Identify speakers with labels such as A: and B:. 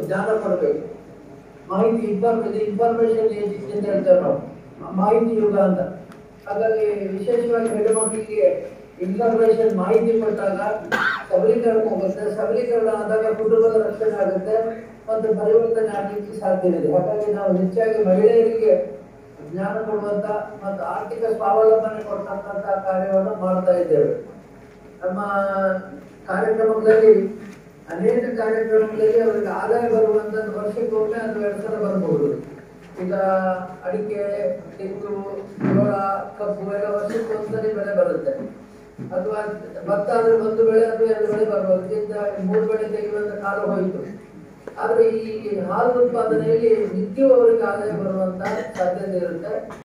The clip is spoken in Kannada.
A: ಜ್ಞಾನ ಕೊಡಬೇಕು ಮಾಹಿತಿ ಇನ್ಫಾರ್ಮೇಶನ್ ಇನ್ಫಾರ್ಮೇಶನ್ ಏಜ್ ಅಂತ ಹೇಳ್ತೇವೆ ನಾವು ಮಾಹಿತಿ ಯುಗ ಅಂತ ಹಾಗಾಗಿ ವಿಶೇಷವಾಗಿ ಹೆಣ್ಣುಮಕ್ಕಳಿಗೆ ಇನ್ಫಾರ್ಮೇಶನ್ ಮಾಹಿತಿ ಕೊಟ್ಟಾಗ ಸಬಲೀಕರಣ ಆಗುತ್ತೆ ಸಬಲೀಕರಣ ಆದಾಗ ಕುಟುಂಬದ ರಕ್ಷಣೆ ಆಗುತ್ತೆ ಮತ್ತು ಪರಿವರ್ತನೆ ಆಗಲಿಕ್ಕೆ ಸಾಧ್ಯವಿದೆ ಹಾಗಾಗಿ ನಾವು ಹೆಚ್ಚಾಗಿ ಮಹಿಳೆಯರಿಗೆ ಜ್ಞಾನ ಕೊಡುವಂತ ಮತ್ತು ಆರ್ಥಿಕ ಸ್ವಾವಲಂಬನೆ ಕೊಡ್ತಕ್ಕಂಥ ಕಾರ್ಯವನ್ನು ಮಾಡ್ತಾ ಇದ್ದೇವೆ ನಮ್ಮ ಕಾರ್ಯಕ್ರಮಗಳಲ್ಲಿ ಅನೇಕ ಕಾರ್ಯಕ್ರಮಗಳಲ್ಲಿ ಅವರಿಗೆ ಆದಾಯ ಬರುವಂತದ್ದು ವರ್ಷಕ್ಕೊಮ್ಮೆ ಅಥವಾ ಎರಡು ಸಲ ಬರಬಹುದು ಈಗ ಅಡಿಕೆ ತೆಂಗು ಜೋಳ ಕಬ್ಬು ಎಲ್ಲ ವರ್ಷಕ್ಕೊಂದ್ಸರಿ ಬೆಳೆ ಬರುತ್ತೆ ಅಥವಾ ಭತ್ತ ಆದ್ರೆ ಒಂದು ಬೆಳೆ ಅಥವಾ ಎರಡು ಬೆಳೆ ಬರ್ಬೋದು ಇದರಿಂದ ಮೂರು ಬೆಳೆ ತೆಗೆಯುವಂತ ಕಾಲ ಹೋಯಿತು ಆದ್ರೆ ಈ ಹಾಲು ಉತ್ಪಾದನೆಯಲ್ಲಿ ನಿತ್ಯವೂ ಅವರಿಗೆ ಆದಾಯ ಬರುವಂತ ಸಾಧ್ಯತೆ ಇರುತ್ತೆ